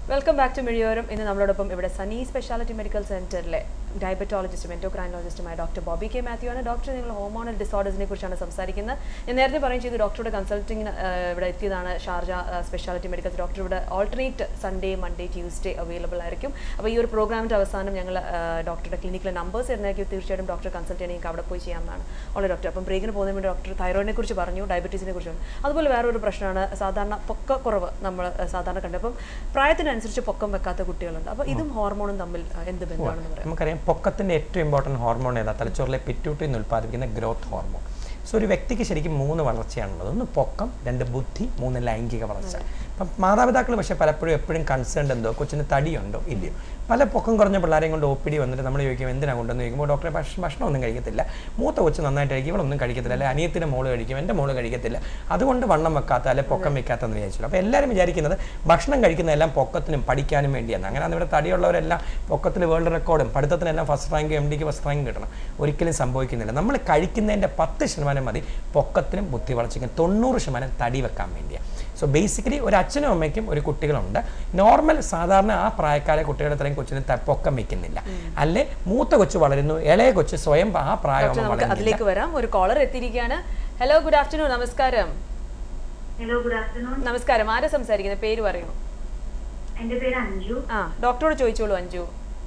Welcome back to മിഴിയോരം ഇന്ന് നമ്മളോടൊപ്പം ഇവിടെ സനി സ്പെഷ്യാലിറ്റി മെഡിക്കൽ സെന്ററിലെ ഡയബറ്റോളജിസ്റ്റും എൻഡോക്രൈനോളജിസ്റ്റുമായ ഡോക്ടർ ബോബി കെ മാത്യു ആണ് ഡോക്ടർ നിങ്ങൾ ഹോമോണൽ ഡിസോർഡേഴ്സിനെ കുറിച്ചാണ് സംസാരിക്കുന്നത് ഞാൻ നേരത്തെ പറയും ചെയ്തു ഡോക്ടറുടെ കൺസൾട്ടിങ്ങിന് ഇവിടെ എത്തിയതാണ് ഷാർജ സ്പെഷ്യാലിറ്റി മെഡിക്കൽ ഡോക്ടർ ഇവിടെ alternate Sunday Monday Tuesday available ആയിരിക്കും അപ്പോൾ ഈ ഒരു പ്രോഗ്രാമിൻ്റെ അവസാനം ഞങ്ങൾ ഡോക്ടറുടെ ക്ലിനിക്കിലെ നമ്പേഴ്സ് തരുന്നതായിരിക്കും തീർച്ചയായിട്ടും ഡോക്ടർ കൺസൾട്ട് ചെയ്യണമെങ്കിൽ അവിടെ പോയി ചെയ്യാവുന്നതാണ് ഉള്ള ഡോക്ടർ അപ്പം ബ്രേക്കിന് പോകുന്നതിന് വേണ്ടി ഡോക്ടർ തൈറോയിഡിനെ കുറിച്ച് പറഞ്ഞു ഡയബറ്റീസിനെ കുറിച്ച് പറഞ്ഞു അതുപോലെ വേറൊരു പ്രശ്നമാണ് സാധാരണ പൊക്കക്കുറവ് നമ്മൾ സാധാരണ കണ്ടു അപ്പം പ്രായത്തിനനുസരിച്ച് പൊക്കം വെക്കാത്ത കുട്ടികളുണ്ട് അപ്പോൾ ഇതും ഹോർമോണും തമ്മിൽ ആ, എന്ത് ബന്ധമാണെന്ന് പറയാം നമുക്കറിയാം പൊക്കത്തിൻ്റെ ഏറ്റവും ഇമ്പോർട്ടൻറ്റ് ഹോർമോൺ ഏതാ തലച്ചോറിലെ പിറ്റ്യൂട്ടിൽ നിന്ന് ഉൽപ്പാദിപ്പിക്കുന്ന ഗ്രോത്ത് ഹോർമോൺ സോ ഒരു വ്യക്തിക്ക് ശരിക്കും മൂന്ന് വളർച്ചയാണുള്ളത് ഒന്ന് പൊക്കം രണ്ട് ബുദ്ധി മൂന്ന് ലൈംഗിക വളർച്ച അപ്പം മാതാപിതാക്കൾ പക്ഷേ പലപ്പോഴും എപ്പോഴും കൺസേൺഡ് എന്തോ കൊച്ചിന് തടിയുണ്ടോ ഇല്ലയോ പല പൊക്കം കുറഞ്ഞ പിള്ളേരെയും കൊണ്ട് ഒ പി ഡി വന്നിട്ട് നമ്മൾ ചോദിക്കും എന്തിനാ കൊണ്ടെന്ന് ചോദിക്കുമ്പോൾ ഡോക്ടറെ ഭക്ഷ ഭക്ഷണം ഒന്നും കഴിക്കത്തില്ല മൂത്ത കൊച്ച് നന്നായിട്ട് കഴിക്കും ഇവളൊന്നും കഴിക്കത്തില്ല അല്ലെ അനിയത്തിൻ്റെ മോള് കഴിക്കും എൻ്റെ മോള് കഴിക്കത്തില്ല അതുകൊണ്ട് വണ്ണം വെക്കാത്ത അല്ലെ പൊക്കം വെക്കാത്തെന്ന് വിചാരിച്ചു അപ്പോൾ എല്ലാവരും വിചാരിക്കുന്നത് ഭക്ഷണം കഴിക്കുന്നതെല്ലാം പൊക്കത്തിനും പഠിക്കാനും വേണ്ടിയാണ് അങ്ങനെയാണ് ഇവിടെ തടിയുള്ളവരെല്ലാം പൊക്കത്തിൽ വേൾഡ് റെക്കോർഡും പഠിത്തത്തിനെല്ലാം ഫസ്റ്റ് റാങ്ക് എം ഡിക്ക് ഫസ്റ്റ് റാങ്ക് കിട്ടണം ഒരിക്കലും സംഭവിക്കുന്നില്ല നമ്മൾ കഴിക്കുന്നതിൻ്റെ പത്ത് ശതമാനം മതി പൊക്കത്തിനും ബുദ്ധി വളർച്ചയ്ക്കും തൊണ്ണൂറ് ശതമാനം തടി വെക്കാൻ വേണ്ടിയാണ് സോ ബേസിക്കലി ഒരു അച്ഛനും അമ്മയ്ക്കും ഒരു കുട്ടികളുണ്ട് നോർമൽ സാധാരണ ആ പ്രായക്കാരെ കുട്ടികളുടെ അത്രയും കൊച്ചിന് ത- പൊക്കം വെക്കുന്നില്ല അല്ലെ മൂത്ത കൊച്ചു വളരുന്നു ഇളയ കൊച്ചു സ്വയം ആ ഡോക്ടർ പ്രായമാകുമ്പോൾ നമുക്ക് വളരുന്നില്ല അതിലേക്ക് വരാം ഒരു കോളർ എത്തിയിരിക്കുകയാണ് ഹലോ ഗുഡ് ആഫ്റ്റർനൂൺ നമസ്കാരം ഹലോ ഗുഡ് ആഫ്റ്റർനൂൺ നമസ്കാരം ആരാ സംസാരിക്കുന്നത് പേര് പറയൂ എന്റെ പേര് അഞ്ജു ആ ഡോക്ടറോട് ചോദിച്ചോളൂ അഞ്ജു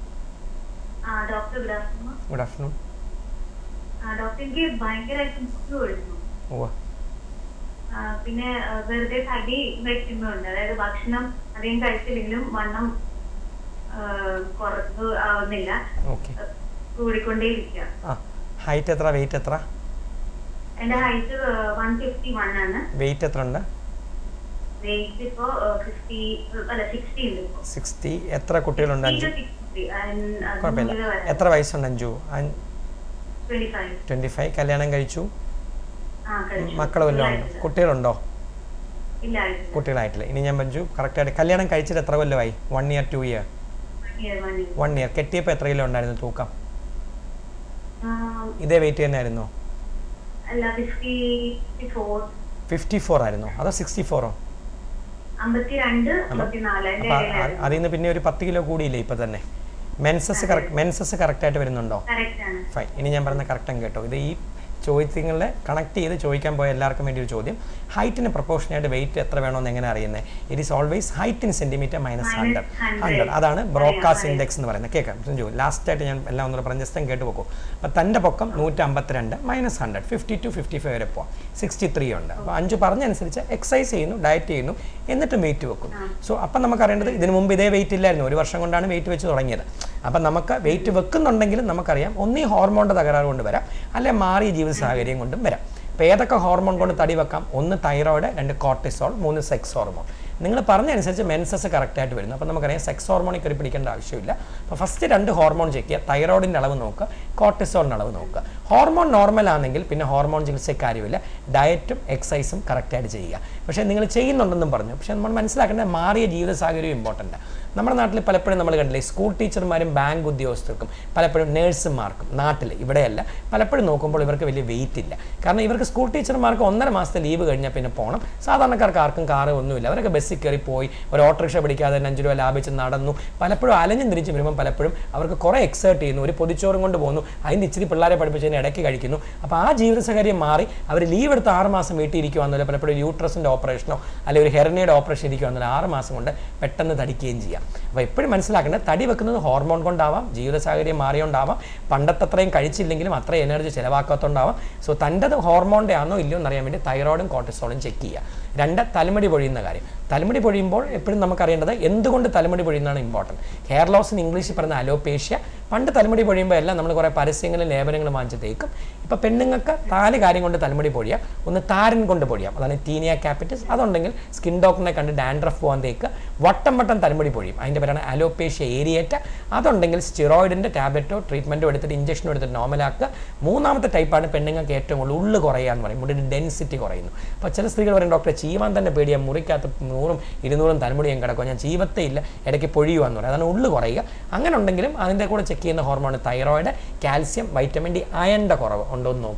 ആ doctor good afternoon good afternoon ആ ഡോക്ടർ എനിക്ക് ഭയങ്കരമായിട്ട് മുഖം വരുന്നു ഓ ആ, പിന്നെ ആ, വെറുതെ തടി വെക്കുന്നുണ്ട് അതായത് ഭക്ഷണം അധികം കഴിച്ചില്ലെങ്കിലും വണ്ണം ആ, കുറവ് ആവുന്നില്ല ഓക്കെ ആ, കൂടിക്കൊണ്ടേയിരിക്കുക ആ ഹൈറ്റ് എത്ര വെയിറ്റ് എത്ര എന്റെ ഹൈറ്റ് വൺ ഫിഫ്റ്റി വൺ ആണ് വെയിറ്റ് എത്ര ഉണ്ട് വെയിറ്റ് ഇപ്പോ ഫിഫ്റ്റി അല്ല സിക്സ്റ്റി ഉണ്ട് ഇപ്പോ സിക്സ്റ്റി എത്ര കുട്ടികളുണ്ട് അഞ്ചു സിക്സ്റ്റി കുഴപ്പമില്ല എത്ര വയസ്സുണ്ട് അഞ്ചു ട്വന്റി ഫൈവ് ട്വൻറ്റി ഫൈവ് കല്യാണം കഴിച്ചു ആ കഴിച്ചു മക്കൾ വല്ലതും ഉണ്ടോ ഇല്ല, കുട്ടികളുണ്ടോ ഇല്ല ആയിട്ടില്ല. കുട്ടികളായിട്ടില്ല ഇനി ഞാൻ പഞ്ചു കറക്റ്റായിട്ട് കല്യാണം കഴിച്ചിട്ട് എത്ര കൊല്ലമായി one year two year One year, one year. One year കെട്ടിയപ്പോൾ എത്ര കിലോ ഉണ്ടായിരുന്നു തൂക്കം ആ, ഇതേ വെയിറ്റ് തന്നെ ആയിരുന്നോ അല്ല ഫിഫ്റ്റി ഫോർ ഫിഫ്റ്റി ഫോർ ആയിരുന്നോ അതോ സിക്സ്റ്റി ഫോറോ അമ്പത്തിരണ്ട് അമ്പത്തിനാല് അതിന്റെ അപ്പോൾ ഇടയിലായിരുന്നു അതിൽ നിന്ന് പിന്നെ ഒരു പത്ത് കിലോ കൂടിയില്ലേ ഇപ്പം തന്നെ മെൻസസ് കറക്റ്റ് മെൻസസ് കറക്റ്റായിട്ട് വരുന്നുണ്ടോ കറക്റ്റ് ആണ് ഫൈൻ ഇനി ഞാൻ പറയുന്ന കറക്റ്റും കേട്ടോ ഇത് ഈ ചോദ്യങ്ങളെ കണക്ട് ചെയ്ത് ചോദിക്കാൻ പോയ എല്ലാവർക്കും വേണ്ടി ഒരു ചോദ്യം ഹൈറ്റിന് പ്രൊപ്പോർഷനായിട്ട് വെയിറ്റ് എത്ര വേണമെന്ന് എങ്ങനെ അറിയുന്നത് it is always height in centimetre minus Minus hundred 100. Hundred അതാണ് ബ്രോക്കാസ് അറിയാം, ഇൻഡെക്സ് എന്ന് പറയുന്നത് കേൾക്കാം സഞ്ജു ലാസ്റ്റായിട്ട് ഞാൻ എല്ലാം ഒന്നുകൂടെ പറഞ്ഞ ജസ്റ്റ് കേട്ട് പോക്കൂ അപ്പോൾ തൻ്റെ പൊക്കം നൂറ്റമ്പത്തിരണ്ട് minus hundred fifty two fifty five വരെ പോവാം സിക്സ്റ്റി ത്രീ ഉണ്ട് അപ്പോൾ അഞ്ച് പറഞ്ഞനുസരിച്ച് എക്സസൈസ് ചെയ്യുന്നു ഡയറ്റ് ചെയ്യുന്നു എന്നിട്ടും വെയിറ്റ് വെക്കും സോ അപ്പം നമുക്ക് അറിയേണ്ടത് ഇതിന് മുമ്പ് ഇതേ വെയിറ്റ് ഇല്ലായിരുന്നു ഒരു വർഷം കൊണ്ടാണ് വെയിറ്റ് വെച്ച് തുടങ്ങിയത് അപ്പം നമുക്ക് വെയിറ്റ് വെക്കുന്നുണ്ടെങ്കിലും നമുക്കറിയാം ഒന്നീ ഹോർമോണിൻ്റെ തകരാറ് കൊണ്ട് വരാം അല്ലെ മാറിയ ജീവിത സാഹചര്യം കൊണ്ടും വരാം അപ്പോൾ ഏതൊക്കെ ഹോർമോൺ കൊണ്ട് തടി വെക്കാം ഒന്ന് തൈറോയിഡ് രണ്ട് കോർട്ടിസോൾ മൂന്ന് സെക്സ് ഹോർമോൺ നിങ്ങൾ പറഞ്ഞതനുസരിച്ച് മെൻസസ് കറക്റ്റായിട്ട് വരുന്നു അപ്പോൾ നമുക്കറിയാം സെക്സ് ഹോർമോണിൽ കയറി പിടിക്കേണ്ട ആവശ്യമില്ല അപ്പോൾ ഫസ്റ്റ് രണ്ട് ഹോർമോൺ ചെക്ക് ചെയ്യുക തൈറോയിഡിൻ്റെ അളവ് നോക്കുക കോർട്ടിസോളിൻ്റെ അളവ് നോക്കുക ഹോർമോൺ നോർമൽ ആണെങ്കിൽ പിന്നെ ഹോർമോൺ ചികിത്സ കാര്യമില്ല ഡയറ്റും എക്സസൈസും കറക്റ്റായിട്ട് ചെയ്യുക പക്ഷേ നിങ്ങൾ ചെയ്യുന്നുണ്ടെന്നും പറഞ്ഞു പക്ഷേ നമ്മൾ മനസ്സിലാക്കേണ്ടത് മാറിയ ജീവിത സാഹചര്യം ഇമ്പോർട്ടൻ്റ് നമ്മുടെ നാട്ടിൽ പലപ്പോഴും നമ്മൾ കണ്ടില്ലേ സ്കൂൾ ടീച്ചർമാരും ബാങ്ക് ഉദ്യോഗസ്ഥർക്കും പലപ്പോഴും നേഴ്സുമാർക്കും നാട്ടിൽ ഇവിടെയല്ല പലപ്പോഴും നോക്കുമ്പോൾ ഇവർക്ക് വലിയ വെയിറ്റ് ഇല്ല കാരണം ഇവർക്ക് സ്കൂൾ ടീച്ചർമാർക്ക് ഒന്നര മാസത്തെ ലീവ് കഴിഞ്ഞാൽ പിന്നെ പോകണം സാധാരണക്കാർക്ക് ആർക്കും കാറ് ഒന്നുമില്ല അവരൊക്കെ ബസ്സിൽ കയറി പോയി ഒരു ഓട്ടോറിക്ഷ പിടിക്കാതെ തന്നെ അഞ്ച് രൂപ ലാഭിച്ച് നടന്നു പലപ്പോഴും അലഞ്ഞും തിരിച്ച് വരുമ്പോൾ പലപ്പോഴും അവർക്ക് കുറേ എക്സേർട്ട് ചെയ്യുന്നു ഒരു പൊതിച്ചോറും കൊണ്ട് പോകുന്നു അതിന് ഇച്ചിരി പിള്ളേരെ പഠിപ്പിച്ചതിന് ഇടയ്ക്ക് കഴിക്കുന്നു അപ്പോൾ ആ ജീവിത സാഹചര്യം മാറി അവർ ലീവ് എടുത്ത് ആറ് മാസം വീട്ടിൽ ഇരിക്കുവാന്നല്ലോ പലപ്പോഴും യൂട്രസിൻ്റെ ഓപ്പറേഷനോ അല്ലെങ്കിൽ ഒരു ഹെർണിയുടെ ഓപ്പറേഷൻ ഇരിക്കുവാന്നല്ലോ ആറ് മാസം കൊണ്ട് പെട്ടെന്ന് തടിക്കുകയും ചെയ്യാം അപ്പോൾ എപ്പോഴും മനസ്സിലാക്കേണ്ടത് തടി വെക്കുന്നത് ഹോർമോൺ കൊണ്ടാവാം ജീവിത സാഹചര്യം മാറിയോണ്ടാവാം പണ്ടത്തെ അത്രയും കഴിച്ചില്ലെങ്കിലും അത്രയും എനർജി ചിലവാക്കാത്തതുകൊണ്ടാവാം സോ തൻ്റെത് ഹോർമോണിൻ്റെ ആണോ ഇല്ലയോ എന്നറിയാൻ വേണ്ടി തൈറോയിഡും കോർട്ടിസോളും ചെക്ക് ചെയ്യുക രണ്ട് തലമുടി പൊഴിയുന്ന കാര്യം തലമുടി പൊഴിയുമ്പോൾ എപ്പോഴും നമുക്കറിയേണ്ടത് എന്തുകൊണ്ട് തലമുടി പൊഴിയുന്നതാണ് ഇമ്പോർട്ടൻറ്റ് ഹെയർ ലോസ് ഇൻ ഇംഗ്ലീഷിൽ പറയുന്ന അലോപേഷ്യ പണ്ട് തലമുടി പൊഴിയുമ്പോൾ എല്ലാം നമ്മൾ കുറേ പരസ്യങ്ങളും ലേപനങ്ങളും വാങ്ങിച്ച് തേക്കും ഇപ്പോൾ പെണ്ണുങ്ങൾക്ക് നാല് കാര്യം കൊണ്ട് തലമുടി പൊഴിയാം ഒന്ന് താരൻ കൊണ്ട് പൊഴിയാം അതാണ് ടീനിയ ക്യാപിറ്റസ് അതുണ്ടെങ്കിൽ സ്കിൻ ഡോക്ടറിനെ കണ്ട് ഡാൻഡ്രഫ് പോകാൻ തേക്ക് വട്ടം വട്ടം തലമുടി പൊഴിയും അതിൻ്റെ പേരാണ് അലോപേഷ്യ ഏരിയേറ്റ അതുണ്ടെങ്കിൽ സ്റ്റിറോയിഡിൻ്റെ ടാബ്ലറ്റോ ട്രീറ്റ്മെൻറ്റോ എടുത്തിട്ട് ഇഞ്ചക്ഷനോ എടുത്തിട്ട് നോർമലാക്കുക മൂന്നാമത്തെ ടൈപ്പാണ് പെണ്ണുങ്ങൾക്ക് ഏറ്റവും കൂടുതൽ ഉള്ളു കുറയുക എന്ന് പറയും മുടിയുടെ ഡെൻസിറ്റി കുറയുന്നു അപ്പോൾ ചില സ്ത്രീകൾ പറയും ഡോക്ടറെ ചീവാൻ തന്നെ പേടിയാ മുറിക്കകത്ത് നൂറും ഇരുന്നൂറും തലമുടിയും കിടക്കും ഞാൻ ചീവത്തേ ഇല്ല ഇടയ്ക്ക് പൊഴിയുവാന്ന് പറയും അതാണ് ഉള്ളു കുറയുക അങ്ങനെ ഉണ്ടെങ്കിലും അതിൻ്റെ കൂടെ ചെക്ക് ചെയ്യുന്ന hormone thyroid calcium vitamin D അയണിൻ്റെ കുറവ് ഉണ്ടോ എന്ന് നോക്കുക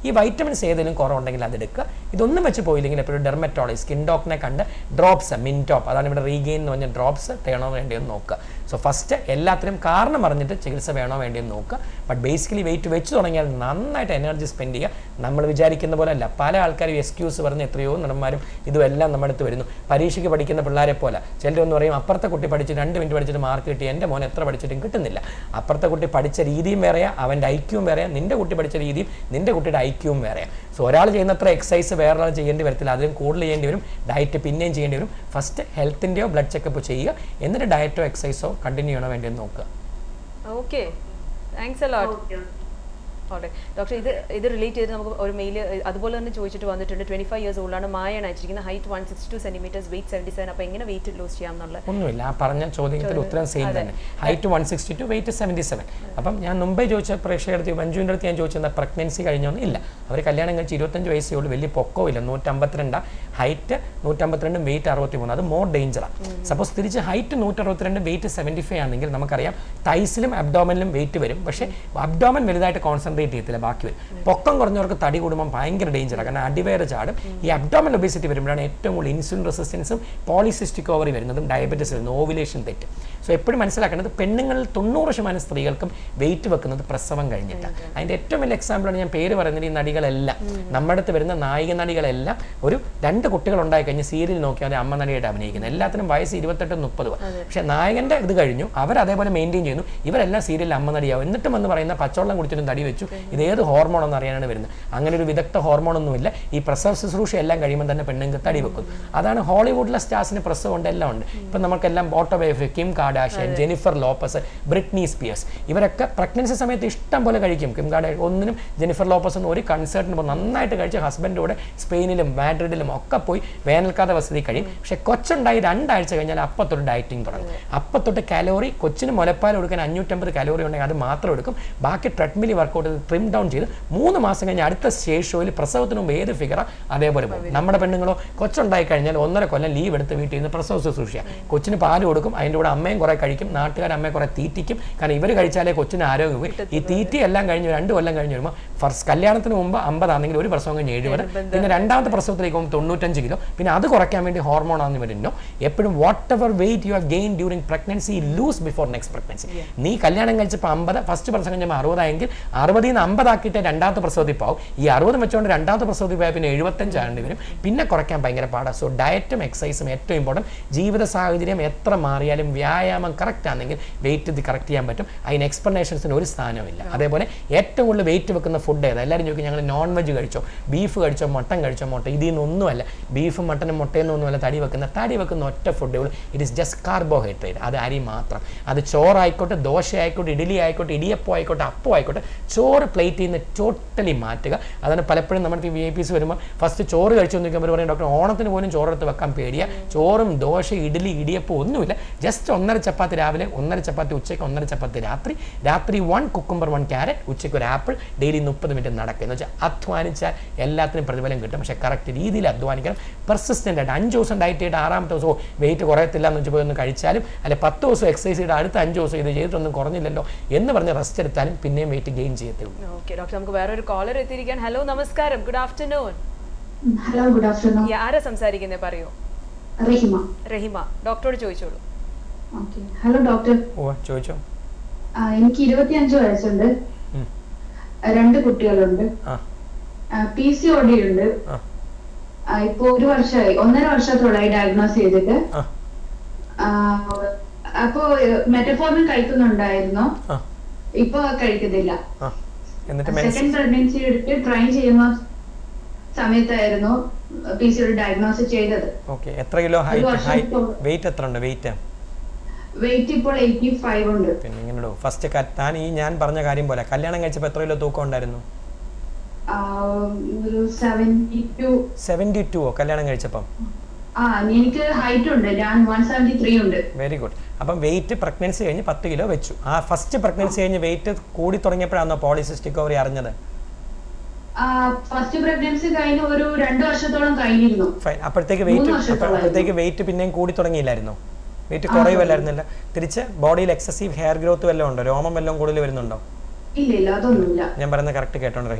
ഈ വൈറ്റമിൻസ് ഏതെങ്കിലും കുറവുണ്ടെങ്കിൽ അത് എടുക്കുക ഇതൊന്നും വെച്ച് പോയില്ലെങ്കിൽ എപ്പോഴും ഡെർമറ്റോളജി സ്കിൻ ഡോക്ടറിനെ കണ്ട് ഡ്രോപ്സ് മിൻടോപ്പ് അതാണ് ഇവിടെ റീഗെയിൻ എന്ന് പറഞ്ഞ ഡ്രോപ്സ് തേണോ വേണ്ടിയോ എന്ന് നോക്കുക സോ ഫസ്റ്റ് എല്ലാത്തിനും കാരണം പറഞ്ഞിട്ട് ചികിത്സ വേണോ വേണ്ടിയോ എന്ന് നോക്കുക ബട്ട് ബേസിക്കലി വെയിറ്റ് വെച്ച് തുടങ്ങിയാൽ നന്നായിട്ട് എനർജി സ്പെൻഡ് ചെയ്യുക നമ്മൾ വിചാരിക്കുന്ന പോലെ അല്ല പല ആൾക്കാരും എക്സ്ക്യൂസ് പറഞ്ഞ് എത്രയോ നടന്മാരും ഇതുമെല്ലാം നമ്മുടെ അടുത്ത് വരുന്നു പരീക്ഷയ്ക്ക് പഠിക്കുന്ന പിള്ളേരെ പോലെ ചിലരൊന്ന് പറയും അപ്പുറത്തെ കുട്ടി പഠിച്ച് രണ്ട് മിനിറ്റ് പഠിച്ചിട്ട് മാർക്ക് കിട്ടി എൻ്റെ മോൻ എത്ര പഠിച്ചിട്ടും കിട്ടുന്നില്ല അപ്പുറത്തെ കുട്ടി പഠിച്ച രീതിയും വേറെയാ അവൻ്റെ ഐക്യവും വേറെയാ നിൻ്റെ കുട്ടി പഠിച്ച രീതിയും നിൻ്റെ കുട്ടിയുടെ ഐക്യവും വേറെയാ സോ ഒരാൾ ചെയ്യുന്നത്ര എക്സസൈസ് വേറൊരാൾ ചെയ്യേണ്ടി വരത്തില്ല അതിലും കൂടുതൽ ചെയ്യേണ്ടി വരും ഡയറ്റ് പിന്നെയും ചെയ്യേണ്ടി വരും ഫസ്റ്റ് ഹെൽത്തിൻ്റെയോ ബ്ലഡ് ചെക്കപ്പ് ചെയ്യുക എന്നിട്ട് ഡയറ്റോ എക്സസൈസോ കണ്ടിന്യൂ ചെയ്യണോ വേണ്ടിയെന്ന് നോക്കുക okay thanks a lot okay okay doctor ഇത് ഇത് റിലേറ്റ് ചെയ്ത് നമുക്ക് ഒരു മെയിൽ അതുപോലെ തന്നെ ചോദിച്ചിട്ട് വന്നിട്ടുണ്ട് ട്വന്റി ഫൈവ് ഇയേഴ്സ് ഓൾഡാണ് മായാണ് അയച്ചിരിക്കുന്നത് height one sixty two centimetres weight seventy seven അപ്പോൾ എങ്ങനെ വെയിറ്റ് ലൂസ് ചെയ്യാം എന്നുള്ളത് ഒന്നുമില്ല ആ പറഞ്ഞ ചോദ്യത്തിന് ഉത്തരം സെയിം അതെ. തന്നെ height one sixty two weight seventy seven അപ്പം ഞാൻ മുമ്പേ ചോദിച്ച പ്രേക്ഷകരുടെ അടുത്ത് മഞ്ജുവിൻ്റെ അടുത്ത് ഞാൻ ചോദിച്ചത് പ്രഗ്നൻസി കഴിഞ്ഞോന്ന് ഇല്ല അവർ കല്യാണം കഴിച്ച് ഇരുപത്തഞ്ച് വയസ്സേ ഉള്ളൂ വലിയ പൊക്കവും ഇല്ല നൂറ്റമ്പത്തിരണ്ട് ഹൈറ്റ് നൂറ്റമ്പത്തിരണ്ടും വെയിറ്റ് അറുപത്തി മൂന്ന് അത് മോർ ഡേഞ്ചറാണ് സപ്പോസ് തിരിച്ച് ഹൈറ്റ് നൂറ്ററുപത്തിരണ്ട് വെയിറ്റ് സെവൻറ്റി ഫൈവ് ആണെങ്കിൽ നമുക്കറിയാം തൈസിലും അബ്ഡോമനിലും വെയിറ്റ് വരും പക്ഷേ അബ്ഡോമൻ വലുതായിട്ട് കോൺസെൻട്രേറ്റ് ചെയ്യത്തില്ല ബാക്കി വരും പൊക്കം കുറഞ്ഞവർക്ക് തടി കൂടുമ്പോൾ ഭയങ്കര ഡേഞ്ചറാണ് കാരണം അടിവയറ് ചാടും ഈ അബ്ഡോമൻ ഒബേസിറ്റി വരുമ്പോഴാണ് ഏറ്റവും കൂടുതൽ ഇൻസുലിൻ റെസിസ്റ്റൻസും പോളിസിസ്റ്റിക് ഓവറി വരുന്നതും ഡയബറ്റീസ് വരുന്നത് ഓവുലേഷൻ തെറ്റ് സോ എപ്പോഴും മനസ്സിലാക്കേണ്ടത് പെണ്ണുങ്ങളിൽ തൊണ്ണൂറ് ശതമാനം സ്ത്രീകൾക്കും വെയിറ്റ് വെക്കുന്നത് പ്രസവം കഴിഞ്ഞിട്ടാണ് അതിൻ്റെ ഏറ്റവും വലിയ എക്സാമ്പിളാണ് ഞാൻ പേര് പറയുന്നത് ഈ നടികളെല്ലാം നമ്മുടെ അടുത്ത് വരുന്ന നായിക നടികളെല്ലാം ഒരു രണ്ട് കുട്ടികൾ ഉണ്ടായി കഴിഞ്ഞ് സീരിയൽ നോക്കിയാൽ അത് അമ്മ നടിയായിട്ട് അഭിനയിക്കുന്നത് എല്ലാത്തിനും വയസ്സ് ഇരുപത്തെട്ട് മുപ്പത് പക്ഷേ നായകൻ്റെ ഇത് കഴിഞ്ഞു അവർ അതേപോലെ മെയിൻറ്റെയിൻ ചെയ്യുന്നു ഇവരെല്ലാം സീരിയലിൽ അമ്മ നടിയാവും എന്നിട്ടും എന്ന് പറയുന്ന പച്ചവെള്ളം കുടിച്ചിട്ടും തടി വെച്ചു ഇത് ഏത് ഹോർമോൺ എന്ന് അറിയാനാണ് വരുന്നത് അങ്ങനെ ഒരു വിദഗ്ധ ഹോർമോൺ ഒന്നുമില്ല ഈ പ്രസവ ശുശ്രൂഷ എല്ലാം കഴിയുമ്പോൾ തന്നെ പെണ്ണുങ്ങൾക്ക് തടി വെക്കും അതാണ് ഹോളിവുഡിലെ സ്റ്റാർസിന് പ്രസവം ഉണ്ട് എല്ലാം ഉണ്ട് ഇപ്പം നമുക്കെല്ലാം autobiography Kim Kardashian Jennifer Lopez Britney Spears ഇവരൊക്കെ പ്രഗ്നൻസി സമയത്ത് ഇഷ്ടം പോലെ കഴിക്കും കിം കാർഡ ഒന്നിനും ജെനിഫർ ലോപ്പസ് ഒന്നും ഒരു കൺസേർട്ടിന് പോകും നന്നായിട്ട് കഴിച്ച് ഹസ്ബൻഡ് കൂടെ സ്പെയിനിലും മാഡ്രിഡിലും ഒക്കെ പോയി വേനൽക്കാല വസതി കഴിയും പക്ഷേ കൊച്ചുണ്ടായി രണ്ടാഴ്ച കഴിഞ്ഞാൽ അപ്പത്തൊട്ട് ഡയറ്റിംഗ് തുടങ്ങും അപ്പത്തൊട്ട് കലോറി കൊച്ചിന് മുലപ്പാൽ കൊടുക്കാൻ അഞ്ഞൂറ്റമ്പത് കലോറി ഉണ്ടെങ്കിൽ അത് മാത്രം എടുക്കും ബാക്കി ട്രെഡ്മിലി വർക്കൗട്ട് ചെയ്ത് ട്രിം ഡൗൺ ചെയ്ത് മൂന്ന് മാസം കഴിഞ്ഞ് അടുത്ത സ്റ്റേജ് ഷോയിൽ പ്രസവത്തിന് മുമ്പ് ഏത് ഫിഗറ അതേപോലെ പോകും നമ്മുടെ പെണ്ണുങ്ങളോ കൊച്ചുണ്ടായി കഴിഞ്ഞാൽ ഒന്നര കൊല്ലം ലീവ് എടുത്ത് വീട്ടിൽ നിന്ന് പ്രസവ ശുശ്രൂഷ കൊച്ചിന് പാല് കൊടുക്കും അതിൻ്റെ കൂടെ അമ്മയും കുറേ കഴിക്കും നാട്ടുകാർ അമ്മയെ കുറേ തീറ്റിക്കും കാരണം ഇവർ കഴിച്ചാലേ കൊച്ചിന് ആരോഗ്യം പോയി ഈ തീറ്റി എല്ലാം കഴിഞ്ഞ് രണ്ട് കൊല്ലം കഴിഞ്ഞ് വരുമ്പോൾ ഫസ്റ്റ് കല്യാണത്തിന് മുമ്പ് അമ്പതാണെങ്കിൽ ഒരു പ്രസവം കഴിഞ്ഞ് എഴുപത് പിന്നെ രണ്ടാമത്തെ പ്രസവത്തിലേക്ക് പോകുമ്പോൾ തൊണ്ണൂറ്റഞ്ച് കിലോ പിന്നെ അത് കുറയ്ക്കാൻ വേണ്ടി ഹോർമോൺ ആണെന്ന് വരുന്നു എപ്പോഴും whatever weight you are gain during pregnancy lose before next pregnancy നീ കല്യാണം കഴിച്ചപ്പോൾ അമ്പത് ഫസ്റ്റ് പ്രസവം കഴിഞ്ഞപ്പോൾ അറുപതായെങ്കിൽ അറുപതിൽ നിന്ന് അമ്പതാക്കിയിട്ട് രണ്ടാമത്തെ പ്രസവത്തിൽ പോകും ഈ അറുപത് വെച്ചുകൊണ്ട് രണ്ടാമത്തെ പ്രസവത്തിൽ പോയാൽ പിന്നെ എഴുപത്തഞ്ച് ആകേണ്ടി വരും പിന്നെ കുറയ്ക്കാൻ ഭയങ്കര പാടാണ് സോ ഡയറ്റും എക്സസൈസും ഏറ്റവും ഇമ്പോർട്ടൻറ്റ് ജീവിത സാഹചര്യം എത്ര മാറിയാലും വ്യായാമം കറക്റ്റ് ആണെങ്കിൽ വെയിറ്റ് ഇത് കറക്റ്റ് ചെയ്യാൻ പറ്റും അതിന് എക്സ്പ്ലനേഷൻസിന് ഒരു സ്ഥാനമില്ല അതേപോലെ ഏറ്റവും കൂടുതൽ വെയിറ്റ് വെക്കുന്ന ഫുഡ് ഏതാ എല്ലാവരും ചോദിക്കും ഞങ്ങൾ നോൺ വെജ് കഴിച്ചോ ബീഫ് കഴിച്ചോ മട്ടൻ കഴിച്ചോ മുട്ട ഇതിൽ നിന്നൊന്നുമല്ല ബീഫും മട്ടനും മുട്ടയിൽ നിന്നൊന്നുമല്ല തടി വെക്കുന്ന തടി വെക്കുന്ന ഒറ്റ ഫുഡേ ഉള്ളൂ ഇറ്റ് ഇസ് ജസ്റ്റ് കാർബോഹൈഡ്രേറ്റ് അത് അരി മാത്രം അത് ചോറായിക്കോട്ടെ ദോശ ആയിക്കോട്ടെ ഇഡലി ആയിക്കോട്ടെ ഇടിയപ്പം ആയിക്കോട്ടെ അപ്പം ആയിക്കോട്ടെ ചോറ് പ്ലേറ്റിൽ നിന്ന് ടോട്ടലി മാറ്റുക അതാണ് പലപ്പോഴും നമ്മുടെ വി ഐ പീസ് വരുമ്പോൾ ഫസ്റ്റ് ചോറ് കഴിച്ചു നിൽക്കുമ്പോൾ പറയും ഡോക്ടർ ഓണത്തിന് പോലും ചോറെടുത്ത് വെക്കാൻ പേടിയാ ചോറും ദോശ ഇഡലി ഇടിയപ്പം ഒന്നുമില്ല ജസ്റ്റ് ഒന്നര ചപ്പാത്തി രാവിലെ ഒന്നര ചപ്പാത്തി ഉച്ചയ്ക്ക് ഒന്നര ചപ്പാത്തി രാത്രി രാത്രി വൺ കുക്കുംബർ വൺ ക്യാരറ്റ് ഉച്ചയ്ക്ക് ഒരു ആപ്പിൾ ഡെയിലി മുപ്പത് മിനിറ്റ് നടക്കുക എന്ന് വെച്ചാൽ അധ്വാനിച്ചാൽ എല്ലാത്തിനും പ്രതിഫലം കിട്ടും പക്ഷേ കറക്റ്റ് രീതിയിൽ അധ്വാനിക്കണം പെർസിസ്റ്റൻ്റ് ആയിട്ട് അഞ്ച് ദിവസം ഡയറ്റ് ചെയ്തിട്ട് ആറാമത്തെ ദിവസം വെയിറ്റ് കുറയത്തില്ല എന്ന് വെച്ച് പോയി ഒന്ന് കഴിച്ചാലും അല്ലെ പത്ത് ദിവസം എക്സസൈസ് ചെയ്ത് അടുത്ത അഞ്ച് ദിവസം ഇത് ചെയ്തിട്ടൊന്നും കുറഞ്ഞില്ലല്ലോ എന്ന് പറഞ്ഞ് റെസ്റ്റ് എടുത്താലും പിന്നെയും വെയിറ്റ് ഗെയിൻ ചെയ്യത്തേ ഉള്ളൂ ഓക്കെ ഡോക്ടർ നമുക്ക് വേറൊരു കോളർ എത്തിയിരിക്കാൻ ഹലോ നമസ്കാരം good afternoon hello good afternoon ആരാ സംസാരിക്കുന്നത് പറയൂ റഹിമ റഹിമ ഡോക്ടറോട് ചോദിച്ചോളൂ ഓക്കെ ഹലോ ഡോക്ടർ ഓ ചോദിച്ചോ ആ, എനിക്ക് ഇരുപത്തിയഞ്ച് വയസ്സുണ്ട് ഉം. രണ്ട് കുട്ടികളുണ്ട് ആ പി സി ഒ ഡി ഉണ്ട് ആ ആ, ഇപ്പൊ ഒരു വർഷമായി ഒന്നര വർഷത്തോളായി ഡയഗ്നോസ് ചെയ്തിട്ട് ആ ആ, അപ്പോ മെറ്റഫോർമിൻ കഴിക്കുന്നുണ്ടായിരുന്നു ആ ഇപ്പൊ കഴിക്കുന്നില്ല ആ എന്നിട്ട് മെഡിസിൻ സെക്കൻഡ് പ്രഗ്നൻസി എടുത്ത് ട്രൈ ചെയ്യുന്ന സമയത്തായിരുന്നു P C O D diagnose ചെയ്തത് ഓക്കെ എത്ര കിലോ ഹൈറ്റ് വർഷം ഹൈറ്റ് ഇപ്പൊ- വെയിറ്റ് എത്ര ഉണ്ട് വെയിറ്റ് വെയിറ്റ് ഇപ്പോൾ എയ്റ്റി ഫൈവ് ഉണ്ട് പിന്നെ ഇങ്ങനെ ഫസ്റ്റ് താൻ ഈ ഞാൻ പറഞ്ഞ കാര്യം പോലെ കല്യാണം കഴിച്ചപ്പോൾ എത്ര കിലോ തൂക്കം ഉണ്ടായിരുന്നു ആ, ഒരു സെവൻറ്റി ടു സെവൻറ്റി ടു കല്യാണം കഴിച്ചപ്പം ആ എനിക്ക് ഹൈറ്റ് ഉണ്ട് ഞാൻ വൺ സെവൻറ്റി ത്രീ ഉണ്ട് വെരി ഗുഡ് അപ്പം വെയിറ്റ് പ്രഗ്നൻസി കഴിഞ്ഞ് പത്ത് കിലോ വെച്ചു ആ ഫസ്റ്റ് പ്രഗ്നൻസി കഴിഞ്ഞ് വെയിറ്റ് കൂടി തുടങ്ങിയപ്പോഴാണോ പോളിസിസ്റ്റിക് ഓവറി അറിഞ്ഞത് ഫസ്റ്റ് പ്രഗ്നൻസി കഴിഞ്ഞ് ഒരു രണ്ട് വർഷത്തോളം കഴിഞ്ഞിരുന്നു ഫൈൻ അപ്പോഴത്തേക്ക് വെയിറ്റ് മൂന്ന് വർഷത്തോളമായിരുന്നു. അപ്പോഴത്തേക്ക് വെയിറ്റ് പിന്നെയും കൂടി തുടങ്ങിയില്ലായിരുന്നോ വെയിറ്റ് കുറയുമല്ലായിരുന്നില്ല തിരിച്ച് ബോഡിയിൽ എക്സസീവ് ഹെയർ ഗ്രോത്ത് വല്ലതും ഉണ്ടോ രോമം വല്ലതും കൂടുതൽ വരുന്നുണ്ടോ ഇല്ല ഇല്ല അതൊന്നുമില്ല ഞാൻ പറയുന്നത് കറക്റ്റ് കേട്ടോണ്ട് റഹിമ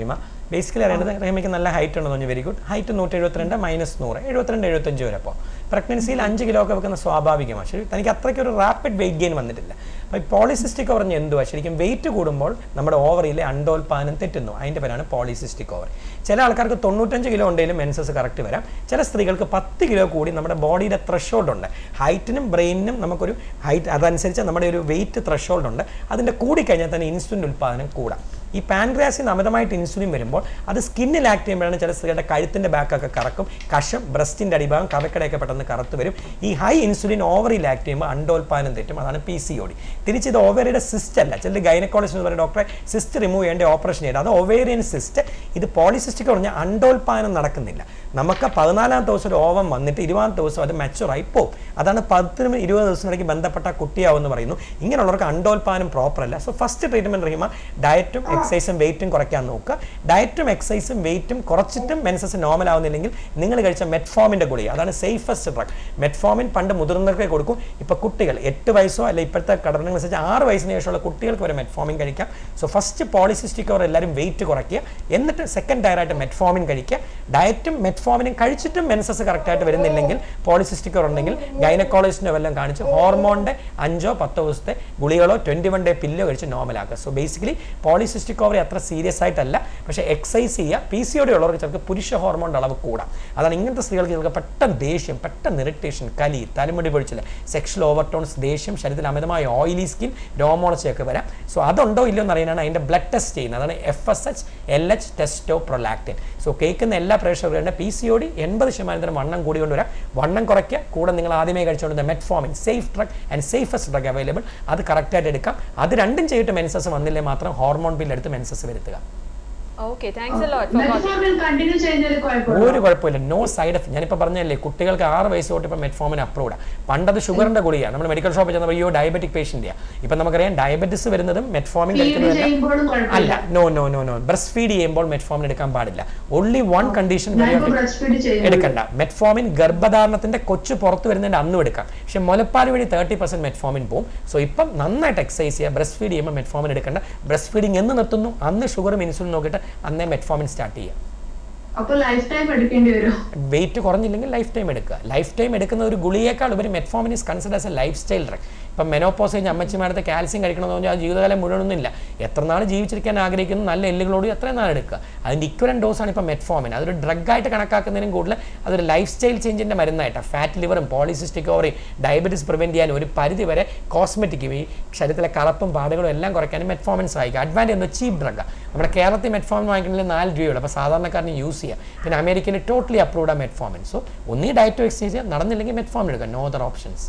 ബേസിക്കലി അറിയേണ്ടത് റഹീമയ്ക്ക് നല്ല ഹൈറ്റ് ഉണ്ടെന്ന് പറഞ്ഞു വെരി ഗുഡ് ഹൈറ്റ് നൂറ്റി എഴുപത്തിരണ്ട് മൈനസ് നൂറ് എഴുപത്തിരണ്ട് എഴുപത്തഞ്ച് വരെ അപ്പോൾ പ്രഗ്നൻസിയിൽ അഞ്ച് കിലോ ഒക്കെ വെക്കുന്ന സ്വാഭാവികമാണ് ശരി തനിക്ക് അത്രയ്ക്ക് ഒരു റാപ്പിഡ് വെയിറ്റ് ഗെയിൻ വന്നിട്ടില്ല അപ്പോൾ ഈ പോളിസിസ്റ്റിക് ഓവർ എന്തുവാ ശരിക്കും വെയിറ്റ് കൂടുമ്പോൾ നമ്മുടെ ഓവറിലെ അണ്ടോൽപാനം തെറ്റുന്നു അതിൻ്റെ പേരാണ് പോളിസിസ്റ്റിക് ഓവർ ചില ആൾക്കാർക്ക് തൊണ്ണൂറ്റഞ്ച് കിലോ ഉണ്ടെങ്കിലും മെൻസസ് കറക്റ്റ് വരാം ചില സ്ത്രീകൾക്ക് പത്ത് കിലോ കൂടി നമ്മുടെ ബോഡിയുടെ ത്രഷോൾഡ് ഉണ്ട് ഹൈറ്റിനും ബ്രെയിനിനും നമുക്കൊരു ഹൈറ്റ് അതനുസരിച്ച് നമ്മുടെ ഒരു വെയിറ്റ് ത്രഷോൾഡ് ഉണ്ട് അതിൻ്റെ കൂടിക്കഴിഞ്ഞാൽ തന്നെ ഇൻസുലിൻ ഉൽപ്പാദനം കൂടാം ഈ പാൻക്രിയാസിന് അമിതമായിട്ട് ഇൻസുലിൻ വരുമ്പോൾ അത് സ്കിന്നിൽ ആക്ട് ചെയ്യുമ്പോഴാണ് ചില സ്ത്രീകളുടെ കഴുത്തിൻ്റെ ബാക്കൊക്കെ കറക്കും കഷം ബ്രസ്റ്റിൻ്റെ അടിഭാഗം കവക്കടയൊക്കെ പെട്ടെന്ന് കറുത്ത് വരും ഈ ഹൈ ഇൻസുലിൻ ഓവറിൽ ആക്ട് ചെയ്യുമ്പോൾ അണ്ടോൽപാനം തെറ്റും അതാണ് പി സി ഒ ഡി തിരിച്ച് ഇത് ഓവറിയുടെ സിസ്റ്റ് അല്ല ചില ഗൈനക്കോളജിസ്റ്റ് എന്ന് പറയുന്ന ഡോക്ടറെ സിസ്റ്റ് റിമൂവ് ചെയ്യേണ്ട ഓപ്പറേഷൻ ചെയ്യേണ്ട അത് ഒവേറിയൻ സിസ്റ്റ് ഇത് പോളിസിസ്റ്റിക് പറഞ്ഞാൽ അണ്ടോൽപാനം നടക്കുന്നില്ല നമുക്ക് പതിനാലാം ദിവസം ഒരു ഓവം വന്നിട്ട് ഇരുപതാം ദിവസം അത് മെച്ചുറായി പോകും അതാണ് പത്തിനും ഇരുപത് ദിവസത്തിനിടയ്ക്ക് ബന്ധപ്പെട്ട കുട്ടിയാവെന്ന് പറയുന്നു ഇങ്ങനെയുള്ളവർക്ക് അണ്ടോൽപാനം പ്രോപ്പർ അല്ല സോ ഫസ്റ്റ് ട്രീറ്റ്മെന്റ് റഹിമ ഡയറ്റും എക്സസൈസും വെയിറ്റും കുറയ്ക്കാൻ നോക്കുക ഡയറ്റും എക്സസൈസും വെയിറ്റും കുറച്ചിട്ടും മെൻസസ് നോർമൽ ആവുന്നില്ലെങ്കിൽ നിങ്ങൾ കഴിച്ച മെറ്റ്ഫോമിന്റെ ഗുളിക അതാണ് സേഫസ്റ്റ് ഡ്രഗ് മെറ്റ്ഫോമിൻ പണ്ട് മുതിർന്നവർക്ക് കൊടുക്കും ഇപ്പോൾ കുട്ടികൾ എട്ട് വയസ്സോ അല്ല ഇപ്പോഴത്തെ ഘടനകൾ അനുസരിച്ച് ആറ് വയസ്സിന് ശേഷമുള്ള കുട്ടികൾക്ക് വരെ മെറ്റ്ഫോമിൻ കഴിക്കാം സോ ഫസ്റ്റ് പോളിസിസ്റ്റിക് അവർ എല്ലാവരും വെയിറ്റ് കുറയ്ക്കുക എന്നിട്ട് സെക്കൻഡ് ടയറായിട്ട് മെറ്റ്ഫോമിൻ കഴിക്കുക ഡയറ്റും മെറ്റ്ഫോമിനും കഴിച്ചിട്ടും മെൻസസ് കറക്റ്റായിട്ട് വരുന്നില്ലെങ്കിൽ പോളിസിസ്റ്റിക് ഉണ്ടെങ്കിൽ ഗൈനക്കോളജിസ്റ്റിനെ വല്ലതും കാണിച്ച് ഹോർമോണിൻ്റെ അഞ്ചോ പത്തോ ദിവസത്തെ ഗുളികളോ ട്വൻറ്റി വൺ ഡേ പില്ലോ കഴിച്ച് നോർമലാക്കുക സോ ബേസിക്കലി പോളിസിസ്റ്റിക് ഓവറി അത്ര സീരിയസ് ആയിട്ടല്ല പക്ഷേ എക്സസൈസ് ചെയ്യുക പി സി ഒടി ഉള്ളവർക്ക് ചിലർക്ക് പുരുഷ ഹോർമോണിൻ്റെ അളവ് കൂടാം അതാണ് ഇങ്ങനത്തെ സ്ത്രീകൾക്ക് ചിലർക്ക് പെട്ടെന്ന് ദേഷ്യം പെട്ടെന്ന് ഇറിറ്റേഷൻ കലി തലമുടി പൊഴിച്ചില്ല സെക്ഷൽ ഓവർടോൺസ് ദേഷ്യം ശരീരത്തിൽ അമിതമായ ഓയിലി സ്കിൻ രോമോളച്ചയൊക്കെ വരാം സോ അതുണ്ടോ ഇല്ലയോ എന്ന് അറിയാനാണ് അതിൻ്റെ ബ്ലഡ് ടെസ്റ്റ് ചെയ്യുന്നത് അതാണ് F S H L H ടെസ്റ്റോ പ്രൊലാക്റ്റിൻ സോ കേൾക്കുന്ന എല്ലാ പ്രേക്ഷകരുടെ പി സി ഒ ഡി എൺപത് ശതമാനത്തിന് വണ്ണം കൂടി കൊണ്ടുവരാം വണ്ണം കുറയ്ക്കുക കൂടെ നിങ്ങൾ ആദ്യമേ കഴിച്ചുകൊണ്ടിരുന്ന metformin safe drug and safest drug available അത് കറക്റ്റായിട്ട് എടുക്കാം അത് രണ്ടും ചെയ്തിട്ട് മെൻസസ് വന്നില്ലേ മാത്രം ഹോർമോൺ ബിൽ എടുത്ത് മെൻസസ് വരുത്തുക okay thanks a lot for metformin continue ചെയ്യുന്നതിൽ കുഴപ്പമില്ല ഒരു കുഴപ്പമില്ല നോ സൈഡ് എഫക്ട് ഞാനിപ്പോൾ പറഞ്ഞല്ലേ കുട്ടികൾക്ക് ആറ് വയസ്സ് തൊട്ട് ഇപ്പോൾ മെറ്റ്ഫോമിന് അപ്രൂവ്ഡ് പണ്ടത് ഷുഗറിന്റെ ഗുളിയാണ് നമ്മൾ മെഡിക്കൽ ഷോപ്പിൽ ചെന്നപ്പോൾ അയ്യോ ഡയബറ്റിക് പേഷ്യൻ്റെയാണ് ഇപ്പം നമുക്കറിയാം ഡയബറ്റിസ് വരുന്നതും മെറ്റ്ഫോമിൻ ഫീഡ് കഴിക്കുന്നതല്ല ചെയ്യുമ്പോഴും അല്ല കുഴപ്പമില്ല no no no no breast feed ചെയ്യുമ്പോൾ മെറ്റ്ഫോമിൻ എടുക്കാൻ പാടില്ല ഓൺലി വൺ കണ്ടീഷൻ ഞാനിപ്പോ ബ്രസ്റ്റ് ഫീഡ് ചെയ്യുന്നു എടുക്കണ്ട മെറ്റ്ഫോമിൻ ഗർഭധാരണത്തിന്റെ കൊച്ചു പുറത്ത് വരുന്നതിന്റെ അന്നും എടുക്കാം പക്ഷെ മുലപ്പാൽ വഴി തേർട്ടി പെർസെന്റ് മെറ്റ്ഫോമിൻ പോകും സോ ഇപ്പം നന്നായിട്ട് എക്സസൈസ് ചെയ്യുക ബ്രസ്റ്റ് ഫീഡ് ചെയ്യുമ്പോൾ മെറ്റ്ഫോമിൻ എടുക്കണ്ട ബ്രസ്റ്റ് ഫീഡിങ് എന്ന് നിർത്തുന്നു അന്ന് ഷുഗറും ഇൻസുലിൻ നോക്കിയിട്ട് അന്നേ മെറ്റ്ഫോമിൻ സ്റ്റാർട്ട് ചെയ്യുക അപ്പൊ ലൈഫ് ടൈം എടുക്കേണ്ടി വരും വെയിറ്റ് കുറഞ്ഞില്ലെങ്കിൽ ലൈഫ് ടൈം എടുക്കുക ലൈഫ് ടൈം എടുക്കുന്ന ഒരു ഗുളിയേക്കാൾ ഉപരി metformin is consider as a life style drug ഇപ്പം മെനോപ്പോസ് കഴിഞ്ഞ് അമ്മച്ചിമാരത്തെ കാൽസ്യം കഴിക്കണമെന്ന് പറഞ്ഞാൽ ആ ജീവിതകാലം മുഴുവനൊന്നുമില്ല എത്ര നാൾ ജീവിച്ചിരിക്കാൻ ആഗ്രഹിക്കുന്നു നല്ല എല്ലുകളോട് എത്രയും നാൾ എടുക്കുക അതിൻ്റെ ഇക്വലൻ ഡോസാണ് ഇപ്പോൾ മെറ്റ്ഫോമിൻ അതൊരു ഡ്രഗായിട്ട് കണക്കാക്കുന്നതിനും കൂടുതൽ അതൊരു ലൈഫ് സ്റ്റൈൽ ചേഞ്ചിൻ്റെ മരുന്നായിട്ടാണ് ഫാറ്റ് ലിവറും പോളിസിസ്റ്റിക് ഓവറിയും ഡയബറ്റീസ് പ്രിവെൻറ്റ് ചെയ്യാനും ഒരു പരിധി വരെ കോസ്മെറ്റിക്കും ഈ ശരീരത്തിലെ കളപ്പും പാടുകളും എല്ലാം കുറയ്ക്കാനും മെറ്റ്ഫോമിൻ സഹായിക്കും അഡ്വാൻറ്റേജ് എന്ന് ചീപ്പ് ഡ്രഗാണ് നമ്മുടെ കേരളത്തിൽ മെറ്റ്ഫോമിൻ വാങ്ങിക്കണമെങ്കിൽ നാല് രൂപയുള്ളൂ അപ്പോൾ സാധാരണക്കാരന് യൂസ് ചെയ്യാം പിന്നെ അമേരിക്കയിൽ ടോട്ടലി അപ്രൂവ്ഡ് ആ മെറ്റ്ഫോമിൻ സോ ഒന്നീ ഡയറ്റോ എക്സസൈസ് ചെയ്യാം നടന്നില്ലെങ്കിൽ മെറ്റ്ഫോമിൻ എടുക്കാം no other options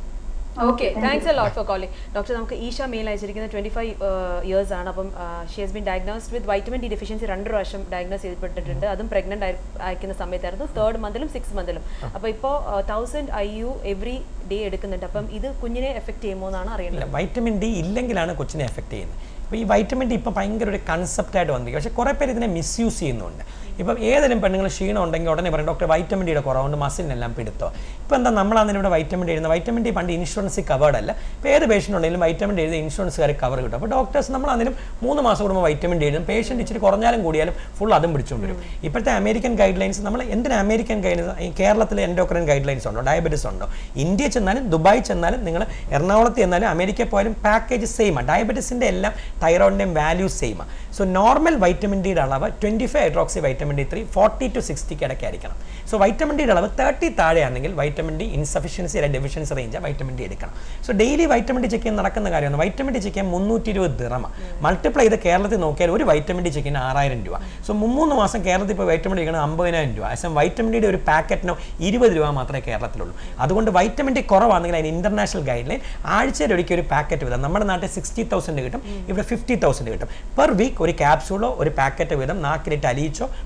okay thanks a lot for calling doctor നമുക്ക് ഈഷ മെയിൽ അയച്ചിരിക്കുന്നത് ട്വന്റി ഫൈവ് ഇയേഴ്സ് ആണ് അപ്പം she has been diagnosed with vitamin D deficiency രണ്ട് പ്രാവശ്യം ഡയഗ്നോസ് ചെയ്യപ്പെട്ടിട്ടുണ്ട് അതും പ്രഗ്നന്റ് അയക്കുന്ന സമയത്തായിരുന്നു തേർഡ് മന്തിലും സിക്സ് മന്തിലും അപ്പോൾ ഇപ്പോൾ thousand I U every day എടുക്കുന്നുണ്ട് അപ്പം ഇത് കുഞ്ഞിനെ എഫക്ട് ചെയ്യുമോ എന്നാണ് അറിയേണ്ടത് ഇല്ല വൈറ്റമിൻ ഡി ഇല്ലെങ്കിലാണ് കൊച്ചിനെ എഫക്റ്റ് ചെയ്യുന്നത് അപ്പോൾ ഈ വൈറ്റമിൻ ഡി ഇപ്പോൾ ഭയങ്കര ഒരു കൺസെപ്റ്റായിട്ട് വന്നിരിക്കും പക്ഷേ കുറേ പേര് ഇതിനെ മിസ്യൂസ് ചെയ്യുന്നുണ്ട് ഇപ്പം ഏതെങ്കിലും പെണ്ണുങ്ങൾ ക്ഷീണം ഉണ്ടെങ്കിൽ ഉടനെ പറയും ഡോക്ടർ വൈറ്റമിൻ ഡിയുടെ കുറവുണ്ട് മസിലിനെല്ലാം പിടുത്തോ ഇപ്പോൾ എന്താ നമ്മളാണ് ഇവിടെ വൈറ്റമിൻ ഡി എഴുതുന്നത് വൈറ്റമിൻ ഡി പണ്ട് ഇൻഷുറൻസ് കവേർഡ് അല്ല ഇപ്പോൾ ഏത് പേഷ്യൻ്റ് ഉണ്ടെങ്കിലും വൈറ്റമിൻ ഡി എഴുതി ഇൻഷുറൻസുകാർ കവർ കിട്ടും അപ്പോൾ ഡോക്ടേഴ്സ് നമ്മൾ അതിനും മൂന്ന് മാസം കൂടുമ്പോൾ വൈറ്റമിൻ ഡി എഴുതും പേഷ്യൻ്റ് ഇച്ചിരി കുറഞ്ഞാലും കൂടിയാലും ഫുൾ അതും പിടിച്ചുകൊണ്ട് വരും ഇപ്പോഴത്തെ അമേരിക്കൻ ഗൈഡ് ലൈൻസ് നമ്മൾ എന്തിനാ അമേരിക്കൻ ഗൈഡ് ഈ കേരളത്തിലെ എൻഡോക്രൈൻ ഗൈഡ് ലൈൻസ് ഉണ്ടോ ഡയബറ്റീസ് ഉണ്ടോ ഇന്ത്യ ചെന്നാലും ദുബായ് ചെന്നാലും നിങ്ങൾ എറണാകുളത്ത് ചെന്നാലും അമേരിക്കയിൽ പോയാലും പാക്കേജ് സെയിമാണ് ഡയബറ്റീസിൻ്റെ എല്ലാം തൈറോയിഡിൻ്റെയും വാല്യൂ സെയിമാണ് സോ നോർമൽ വൈറ്റമിൻ ഡിയുടെ അളവ് twenty five hydroxy vitamin D three forty to സിക്സ്റ്റിക്ക് ഇടയ്ക്കായിരിക്കണം സോ വൈറ്റമിൻ ഡിയുടെ അളവ് തേർട്ടി താഴെയാണെങ്കിൽ വൈറ്റമിൻ ഡി ഇൻസഫിഷ്യൻസി അല്ലെങ്കിൽ ഡെഫിഷ്യൻസി റേഞ്ചാണ് വൈറ്റമിൻ ഡി എടുക്കണം so daily vitamin D check ചെയ്യാൻ നടക്കുന്ന കാര്യമാണ് വൈറ്റമിൻ ഡി ചെക്ക് ചെയ്യാൻ മുന്നൂറ്റി ഇരുപത് ദിറമ മൾട്ടിപ്ലൈ ചെയ്ത് കേരളത്തിൽ നോക്കിയാൽ ഒരു വൈറ്റമിൻ ഡി ചെക്കിന് ആറായിരം രൂപ സോ മുമ്മൂന്ന് മാസം കേരളത്തിൽ ഇപ്പോൾ വൈറ്റമിൻ ഡി എടുക്കണം അമ്പതിനായിരം രൂപ പക്ഷേ വൈറ്റമിൻ ഡിയുടെ ഒരു പാക്കറ്റിനോ ഇരുപത് രൂപ മാത്രമേ കേരളത്തിലുള്ളൂ അതുകൊണ്ട് വൈറ്റമിൻ ഡി കുറവാണെങ്കിൽ അതിന് ഇന്റർനാഷണൽ ഗൈഡ് ലൈൻ ആഴ്ചയിൽ ഒരിക്കൽ ഒരു പാക്കറ്റ് വീതം നമ്മുടെ നാട്ടിൽ സിക്സ്റ്റി തൗസൻഡ് കിട്ടും ഇവിടെ ഫിഫ്റ്റി തൗസൻഡ് കിട്ടും പെർ വീക്ക് ഒരു ക്യാപ്സൂളോ ഒരു പാക്കറ്റ് വീതം നാക്കിലിട്ട് അലിയിച്ചോ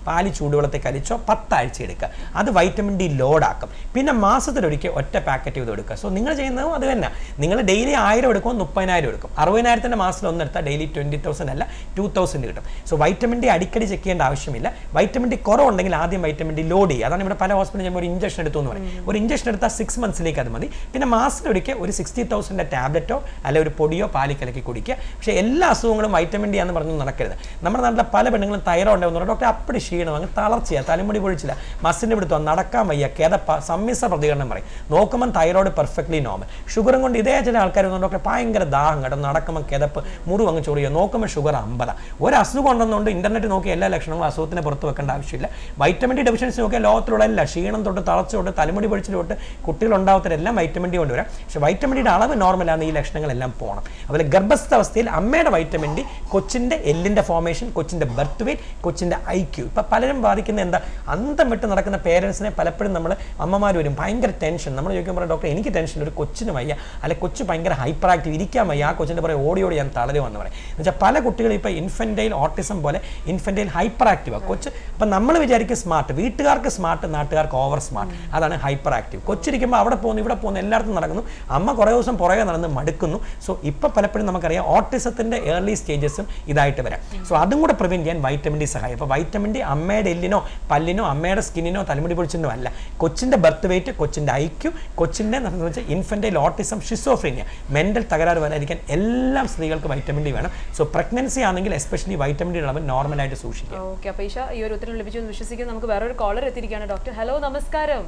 പാല് ചൂടുവെള്ളത്തിൽ കലിച്ചോ പത്താഴ്ച എടുക്കുക അത് വൈറ്റമിൻ ഡി ലോഡാക്കും പിന്നെ മാസത്തിലൊരിക്കൽ ഒറ്റ പാക്കറ്റ് ചെയ്ത് എടുക്കുക സോ നിങ്ങൾ ചെയ്യുന്നതും അത് തന്നെ നിങ്ങൾ ഡെയിലി ആയിരം എടുക്കും മുപ്പതിനായിരം എടുക്കും അറുപതിനായിരത്തിൻ്റെ മാസത്തിൽ ഒന്നെടുത്താൽ ഡെയിലി ട്വൻറ്റി തൗസൻഡ് അല്ല ടു തൗസൻഡ് കിട്ടും സോ വൈറ്റമിൻ ഡി അടിക്കടി ചെക്ക് ചെയ്യേണ്ട ആവശ്യമില്ല വൈറ്റമിൻ ഡി കുറവുണ്ടെങ്കിൽ ആദ്യം വൈറ്റമിൻ ഡി ലോഡ് ചെയ്യുക അതാണ് ഇവിടെ പല ഹോസ്പിറ്റലിൽ ചെയ്യുമ്പോൾ ഒരു ഇഞ്ചക്ഷൻ എടുത്തു എന്ന് പറയും ഒരു ഇഞ്ചക്ഷൻ എടുത്താൽ സിക്സ് മന്ത്സിലേക്ക് അത് മതി പിന്നെ മാസത്തിലൊരിക്കൽ ഒരു സിക്സ്റ്റി തൗസൻഡിൻ്റെ ടാബ്ലറ്റോ അല്ലെ ഒരു പൊടിയോ പാലി കലക്കി കുടിക്കുക പക്ഷേ എല്ലാ അസുഖങ്ങളും വൈറ്റമിൻ ഡി ആണെന്ന് പറഞ്ഞു നടക്കരുത് നമ്മുടെ നാട്ടിലെ പല പെണ്ണുങ്ങളും തൈറോയ്ഡ് ഉണ്ടാകുന്നു ഡോക്ടർ അപ്പടി ക്ഷീണം അങ്ങ് തളർച്ചയാ തലമുടി പൊഴിച്ചില്ല മസിൻ്റെ പിടുത്തം നടക്കാൻ വയ്യ കിതപ്പ സമ്മിശ്ര പ്രതികരണം പറയും നോക്കുമ്പോൾ തൈറോയ്ഡ് പെർഫെക്റ്റ്ലി നോർമൽ ഷുഗറും കൊണ്ട് ഇതേ ചില ആൾക്കാർ ഡോക്ടർ ഭയങ്കര ദാഹം കേട്ടോ നടക്കുമ്പോൾ കിതപ്പ് മുറിവ് അങ്ങ് ചൊറിയോ നോക്കുമ്പോൾ ഷുഗർ അമ്പതാ ഒരു അസുഖം ഉണ്ടെന്നുകൊണ്ട് ഇന്റർനെറ്റ് നോക്കി എല്ലാ ലക്ഷണങ്ങളും അസുഖത്തിന് പുറത്ത് വെക്കേണ്ട ആവശ്യമില്ല വൈറ്റമിൻ ഡി ഡെഫിഷ്യൻസി നോക്കിയാൽ ലോകത്തിലുള്ള എല്ലാ ക്ഷീണം തൊട്ട് തളർച്ച തൊട്ട് തലമുടി പൊഴിച്ചിൽ തൊട്ട് കുട്ടികളുണ്ടാവത്തിലെല്ലാം വൈറ്റമിൻ ഡി കൊണ്ടുവരാം പക്ഷേ വൈറ്റമിൻ ഡിയുടെ അളവ് നോർമലാണ് ഈ ലക്ഷണങ്ങളെല്ലാം പോകണം അതുപോലെ ഗർഭസ്ഥാവസ്ഥയിൽ അമ്മയുടെ വൈറ്റമിൻ ഡി കൊച്ചിൻ്റെ എല്ലിൻ്റെ ഫോർമേഷൻ കൊച്ചിൻ്റെ ബർത്ത് വെയിറ്റ് കൊച്ചിൻ്റെ ഐ ക്യു ഇപ്പം പലരും ബാധിക്കുന്ന എന്താ അന്തം വിട്ട് നടക്കുന്ന പേരൻസിനെ പലപ്പോഴും നമ്മൾ അമ്മമാർ വരും ഭയങ്കര ടെൻഷൻ നമ്മൾ ചോദിക്കുമ്പോൾ ഡോക്ടർ എനിക്ക് ടെൻഷൻ ഒരു കൊച്ചിന് വയ്യ അല്ലെ കൊച്ചു ഭയങ്കര ഹൈപ്പർ ആക്റ്റീവ് ഇരിക്കാൻ വയ്യ ആ കൊച്ചിൻ്റെ പറയും ഓടി ഓടി ഞാൻ തളരുമെന്ന് പറയും എന്ന് വെച്ചാൽ പല കുട്ടികളും ഇപ്പോൾ ഇൻഫൻറ്റൈൽ ഓട്ടിസം പോലെ ഇൻഫൻറ്റൈൽ ഹൈപ്പർ ആക്റ്റീവ് കൊച്ച് അപ്പം നമ്മൾ വിചാരിക്കും സ്മാർട്ട് വീട്ടുകാർക്ക് സ്മാർട്ട് നാട്ടുകാർക്ക് ഓവർ സ്മാർട്ട് അതാണ് ഹൈപ്പർ ആക്റ്റീവ് കൊച്ചിരിക്കുമ്പോൾ അവിടെ പോകുന്നു ഇവിടെ പോകുന്നു എല്ലായിടത്തും നടക്കുന്നു അമ്മ കുറേ ദിവസം പുറകെ നടന്ന് മടുക്കുന്നു സോ ഇപ്പോൾ പലപ്പോഴും നമുക്കറിയാം ഓട്ടിസത്തിൻ്റെ ഏർലി സ്റ്റേജസും ഇതായിട്ട് വരാം സോ അതും കൂടെ പ്രിവെൻറ്റ് ചെയ്യാൻ വൈറ്റമിൻ ഡി സഹായം അപ്പോൾ വൈറ്റമിൻ ഡി അമ്മയുടെ എല്ലിനോ പല്ലിനോ അമ്മയുടെ സ്കിന്നിനോ തലമുടി പൊളിച്ചിനോ അല്ല കൊച്ചിൻ്റെ ബർത്ത് വെയിറ്റ് കൊച്ചിൻ്റെ ഐക്യു കൊച്ചിൻ്റെ വെച്ചാൽ ഇൻഫൻറ്റൈൽ ഓട്ടിസം ഷിസോഫ്രീനിയ മെൻ്റൽ തകരാറ് വരാതിരിക്കാൻ എല്ലാം സ്ത്രീകൾക്ക് വൈറ്റമിൻ ഡി വേണം സോ പ്രഗ്നൻസി ആണെങ്കിൽ എസ്പെഷ്യലി വൈറ്റമിൻ ഡി അളവ് നോർമലായിട്ട് സൂക്ഷിക്കുക ഓക്കെ അപ്പോൾ ഈശ ഈ ഒരു ഉത്തരം ലഭിച്ചു എന്ന് വിശ്വസിക്കുന്നു നമുക്ക് വേറൊരു കോളർ എത്തിയിരിക്കുകയാണ് ഡോക്ടർ ഹലോ നമസ്കാരം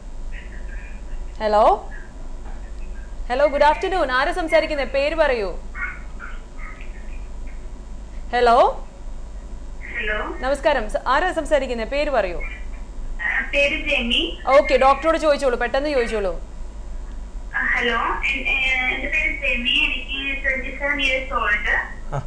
ഹലോ ഹലോ ഗുഡ് ആഫ്റ്റർനൂൺ ആരാ സംസാരിക്കുന്നത് പേര് പറയൂ ഹലോ ഹലോ നമസ്കാരം സ- ആരാ സംസാരിക്കുന്നത് പേര് പറയൂ പേര് ജെമി ഓക്കെ ഡോക്ടറോട് ചോദിച്ചോളൂ പെട്ടെന്ന് ചോദിച്ചോളൂ ഹലോ എന്റെ പേര് ജെമി എനിക്ക് ട്വന്റി സെവൻ ഇയേഴ്സ് ഓൾഡ് ആ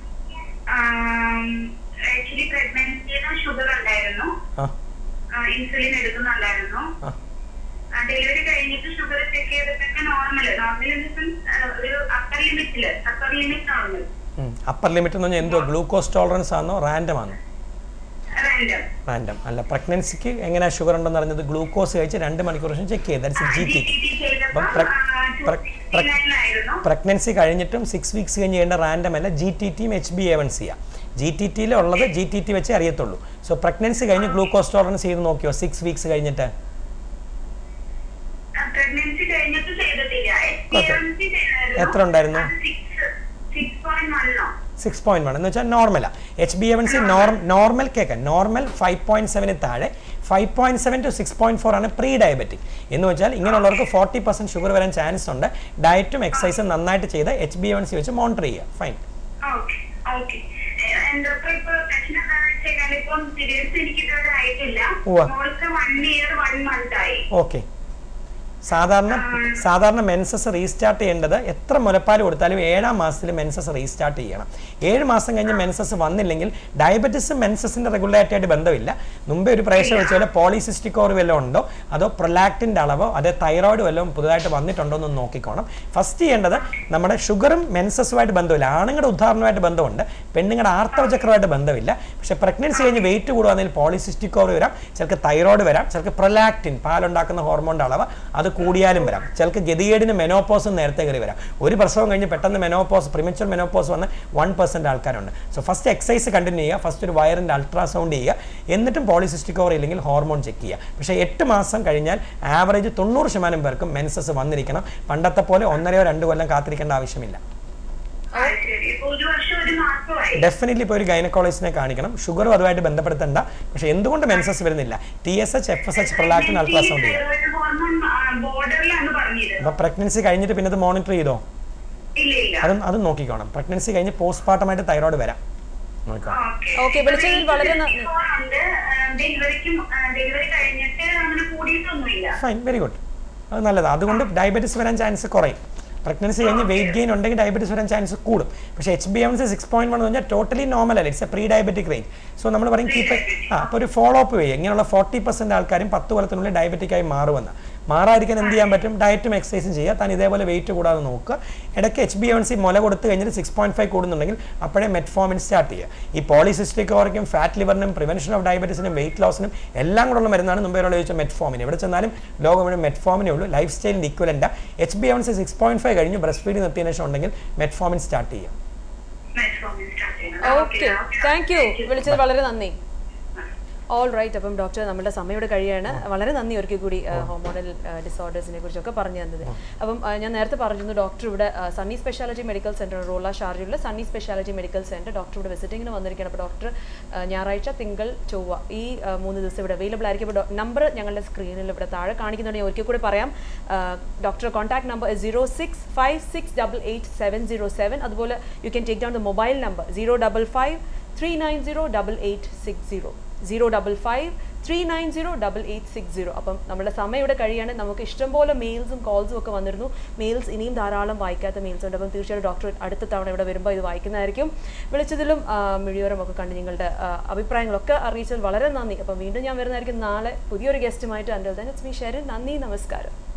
ആക്ച്വലി പ്രഗ്നൻസിയിലും ഷുഗർ ഉണ്ടായിരുന്നു ആ ഇൻസുലിൻ എടുക്കുന്നുണ്ടായിരുന്നു ആ ഡെലിവറി കഴിഞ്ഞിട്ട് ഷുഗർ ചെക്ക് ചെയ്തപ്പോഴൊക്കെ നോർമൽ നോർമൽ ഒരു അപ്പർ ലിമിറ്റില് upper limit normal upper limit എന്ന് പറഞ്ഞാൽ എന്തോ ഗ്ലൂക്കോസ് ടോളറൻസ് ആണോ റാൻഡം ആണോ റാൻഡം റാൻഡം അല്ല പ്രഗ്നൻസിക്ക് എങ്ങനെയാണ് ഷുഗർ ഉണ്ടെന്ന് അറിഞ്ഞത് ഗ്ലൂക്കോസ് കഴിച്ച് രണ്ട് മണിക്കൂർ ശേഷം ചെക്ക് ചെയ്ത് ദാറ്റ്സ് ജി ടി അപ്പം ആയിരുന്നു പ്രഗ്നൻസി കഴിഞ്ഞിട്ടും സിക്സ് വീക്സ് കഴിഞ്ഞ് ചെയ്യേണ്ട റാൻഡം അല്ല ജി ടി ടിയും എച്ച് ബി എ വൺ സിയാ ജി ടി ടിയിലുള്ളത് ജി ടി ടി വെച്ചേ അറിയത്തുള്ളൂ സോ പ്രഗ്നൻസി കഴിഞ്ഞ് ഗ്ലൂക്കോസ് ടോളറൻസ് ചെയ്ത് നോക്കിയോ സിക്സ് വീക്സ് കഴിഞ്ഞിട്ട് പ്രഗ്നൻസി കഴിഞ്ഞിട്ട് ചെയ്തിട്ടില്ല കുഴപ്പമില്ല. എത്ര ഉണ്ടായിരുന്നു? സിക്സ് പോയിന്റ് വണ്ണോ സിക്സ് പോയിന്റ് വൺ എന്ന് വെച്ചാൽ നോർമലാണ് H B A one C normal കേൾക്കാം നോർമൽ ഫൈവ് പോയിന്റ് സെവന് താഴെ five point seven to six point four ആണ് പ്രീ ഡയബറ്റിക് എന്ന് വെച്ചാൽ ഇങ്ങനെയുള്ളവർക്ക് ഫോർട്ടി പെർസെന്റ് ഷുഗർ വരാൻ ചാൻസ് ഉണ്ട് ഡയറ്റും എക്സസൈസും നന്നായിട്ട് ചെയ്ത് H B A one C വെച്ച് മോണിറ്റർ ചെയ്യുക ഫൈൻ ഓക്കെ ഓക്കെ ഡോക്ടർ ഇപ്പൊ പ്രശ്നം എന്താണെന്ന് വെച്ചാൽ ഇപ്പം പീരിയഡ്സ് എനിക്ക് ഇതുവരെ ആയിട്ടില്ല ഉവ്വ. മോൾക്ക് വൺ ഇയർ വൺ മന്ത് ആയി ഓക്കെ സാധാരണ സാധാരണ മെൻസസ് റീസ്റ്റാർട്ട് ചെയ്യേണ്ടത് എത്ര മുലപ്പാൽ കൊടുത്താലും ഏഴാം മാസത്തിൽ മെൻസസ് റീസ്റ്റാർട്ട് ചെയ്യണം ഏഴ് മാസം കഴിഞ്ഞ് മെൻസസ് വന്നില്ലെങ്കിൽ ഡയബറ്റിസും മെൻസസിന്റെ റെഗുലാരിറ്റി ആയിട്ട് ബന്ധമില്ല മുമ്പേ ഒരു പ്രേഷർ വെച്ച പോലെ പോളിസിസ്റ്റിക് ഓർ വല്ലതും ഉണ്ടോ അതോ പ്രൊലാക്റ്റിൻ്റെ അളവോ അതോ തൈറോയിഡ് വല്ലതും പുതുതായിട്ട് വന്നിട്ടുണ്ടോ എന്ന് നോക്കിക്കോണം ഫസ്റ്റ് ചെയ്യേണ്ടത് നമ്മുടെ ഷുഗറും മെൻസസുമായിട്ട് ബന്ധമില്ല ആണുങ്ങളുടെ ഉദാഹരണമായിട്ട് ബന്ധമുണ്ട് പെണ്ണുങ്ങളുടെ ആർത്തവചക്രമായിട്ട് ബന്ധമില്ല പക്ഷേ പ്രഗ്നൻസി കഴിഞ്ഞ് വെയിറ്റ് കൂടുകയാണെങ്കിൽ പോളിസിസ്റ്റിക് ഓർ വരാം ചിലർക്ക് തൈറോയിഡ് വരാം ചിലർക്ക് പ്രൊലാക്റ്റിൻ പാലുണ്ടാക്കുന്ന ഹോർമോണിൻ്റെ അളവ് അത് കൂടിയാലും വരാം ചിലർക്ക് ഗതികേടിന് മെനോപ്പോസും നേരത്തെ കയറി വരാം ഒരു പ്രസവം കഴിഞ്ഞ് പെട്ടെന്ന് മെനോപ്പോസ് പ്രിമച്ചുവർ മെനോപ്പോസ് വന്ന് വൺ പെർസെൻറ്റ് ആൾക്കാരുണ്ട് സോ ഫസ്റ്റ് എക്സസൈസ് കണ്ടിന്യൂ ചെയ്യുക ഫസ്റ്റ് ഒരു വയറിൻ്റെ അൾട്രാസൗണ്ട് ചെയ്യുക എന്നിട്ടും പോളിസിസ്റ്റിക് ഓവർ ഇല്ലെങ്കിൽ ഹോർമോൺ ചെക്ക് ചെയ്യുക പക്ഷേ എട്ട് മാസം കഴിഞ്ഞാൽ ആവറേജ് തൊണ്ണൂറ് ശതമാനം പേർക്കും മെൻസസ് വന്നിരിക്കണം പണ്ടത്തെ പോലെ ഒന്നരയോ രണ്ട് കൊല്ലം കാത്തിരിക്കേണ്ട ആവശ്യമില്ല ആ, ശരി ഇപ്പൊ ഒരു വർഷം ഒരു മാസമായി ഡെഫിനറ്റ്ലി ഇപ്പോൾ ഒരു ഗൈനക്കോളജിസ്റ്റിനെ കാണിക്കണം ഷുഗറും അതുമായിട്ട് ബന്ധപ്പെടുത്തണ്ട പക്ഷേ എന്തുകൊണ്ട് മെൻസസ് വരുന്നില്ല T S H F S H prolactin ultrasound ചെയ്യുക ഹോർമോൺ ബോർഡറിലാണ് പറഞ്ഞത് അപ്പോൾ പ്രഗ്നൻസി കഴിഞ്ഞിട്ട് പിന്നെ അത് മോണിറ്റർ ചെയ്തോ ഇല്ല ഇല്ല അതും അതും നോക്കിക്കോണം പ്രഗ്നൻസി കഴിഞ്ഞ് പോസ്റ്റ്മോർട്ടമായിട്ട് തൈറോയ്ഡ് വരാം നോക്കാം Okay, വിളിച്ചതിൽ വളരെ നന്ദി. ഡെലിവറിക്കും ഡെലിവറി കഴിഞ്ഞിട്ട് അങ്ങനെ കൂടിയിട്ടൊന്നുമില്ല ഫൈൻ വെരി ഗുഡ് അത് നല്ലതാണ് അതുകൊണ്ട് ഡയബറ്റീസ് വരാൻ ചാൻസ് കുറയും പ്രഗ്നൻസി കഴിഞ്ഞ് വെയിറ്റ് ഗെയിൻ ഉണ്ടെങ്കിൽ ഡയബറ്റീസ് വരാൻ ചാൻസ് കൂടും പക്ഷേ H B M C six point one എന്ന് പറഞ്ഞാൽ ടോട്ടലി നോർമൽ അല്ല it's a prediabetic range so നമ്മൾ പറയും കീപ്പ് ആ അപ്പോൾ ഒരു ഫോളോ അപ്പ് ചെയ്യുക ഇങ്ങനെയുള്ള ഫോർട്ടി പെർസെൻറ്റ് ആൾക്കാരും പത്ത് കൊല്ലത്തിനുള്ളിൽ ഡയബറ്റിക് ആയി മാറുമെന്ന് മാറാതിരിക്കാൻ എന്ത് ചെയ്യാൻ പറ്റും ഡയറ്റും എക്സസൈസും ചെയ്യുക താൻ ഇതേപോലെ വെയിറ്റ് കൂടാതെ നോക്കുക ഇടയ്ക്ക് എച്ച് ബി എൻ സി മുല കൊടുത്ത് കഴിഞ്ഞിട്ട് സിക്സ് പോയിന്റ് ഫൈവ് കൂടുന്നുണ്ടെങ്കിൽ അപ്പോഴേ മെറ്റ്ഫോമിൻ സ്റ്റാർട്ട് ചെയ്യുക ഈ പോളിസിസ്റ്റിക് ഓർക്കും ഫാറ്റ് ലിവറിനും പ്രിവെൻഷൻ ഓഫ് ഡയബറ്റീസിനും വെയിറ്റ് ലോസിനും എല്ലാം കൂടെയുള്ള മരുന്നാണ് മുമ്പേ ഒരാൾ ചോദിച്ച മെറ്റ്ഫോമിൻ എവിടെ ചെന്നാലും ലോകം മുഴുവൻ മെറ്റ്ഫോമിനേ ഉള്ളൂ ലൈഫ് സ്റ്റൈലിൻ്റെ equivalent H B N C six point five കഴിഞ്ഞ് ബ്രസ്റ്റ് ഫീഡ് നിർത്തിയതിനു ശേഷം ഉണ്ടെങ്കിൽ മെറ്റ്ഫോമിൻ സ്റ്റാർട്ട് ചെയ്യുക മെറ്റ്ഫോമിൻ സ്റ്റാർട്ട് ചെയ്യണം ഓക്കെ താങ്ക് യു വിളിച്ചത് വളരെ നന്ദി ഓൾ റൈറ്റ് അപ്പം ഡോക്ടർ നമ്മുടെ സമയം ഇവിടെ കഴിയാണ് വളരെ നന്ദി ഒരിക്കൽ കൂടി ഹോർമോണൽ ഡിസോർഡേഴ്സിനെ കുറിച്ചൊക്കെ പറഞ്ഞു തന്നത് അപ്പം ആ, ഞാൻ നേരത്തെ പറഞ്ഞിരുന്നു ഡോക്ടർ ഇവിടെ ആ, Sunny speciality medical centre Rolla ഷാർജയിലുള്ള Sunny speciality medical centre doctor ഇവിടെ വിസിറ്റിങ്ങിന് വന്നിരിക്കുകയാണ് അപ്പോൾ ഡോക്ടർ ആ, ഞായറാഴ്ച തിങ്കൾ ചൊവ്വ ഈ ആ, മൂന്ന് ദിവസം ഇവിടെ അവൈലബിൾ ആയിരിക്കും അപ്പോൾ നമ്പർ ഞങ്ങളുടെ സ്ക്രീനിൽ ഇവിടെ താഴെ കാണിക്കുന്നുണ്ട് ഞാൻ ഒരിക്കൽ കൂടി പറയാം doctor contact number zero six five six double eight seven zero seven അതുപോലെ you can take down the mobile number zero double five three nine zero double eight six zero zero double five three nine zero double eight six zero അപ്പം നമ്മുടെ സമയം ഇവിടെ കഴിയാണ് നമുക്ക് ഇഷ്ടംപോലെ മെയിൽസും കോൾസും ഒക്കെ വന്നിരുന്നു males ഇനിയും ധാരാളം വായിക്കാത്ത മെയിൽസ് ഉണ്ട് അപ്പം തീർച്ചയായിട്ടും ഡോക്ടർ അടുത്ത തവണ ഇവിടെ വരുമ്പോൾ ഇത് വായിക്കുന്നതായിരിക്കും വിളിച്ചതിലും ആ, മിഴിയോരം ഒക്കെ കണ്ട് നിങ്ങളുടെ ആ, അഭിപ്രായങ്ങളൊക്കെ അറിയിച്ചത് വളരെ നന്ദി അപ്പം വീണ്ടും ഞാൻ വരുന്നതായിരിക്കും നാളെ പുതിയൊരു ഗസ്റ്റുമായിട്ട് അൻ്റെ തന്നെ ഇറ്റ്സ് മീ ഷെറിൻ നന്ദി നമസ്കാരം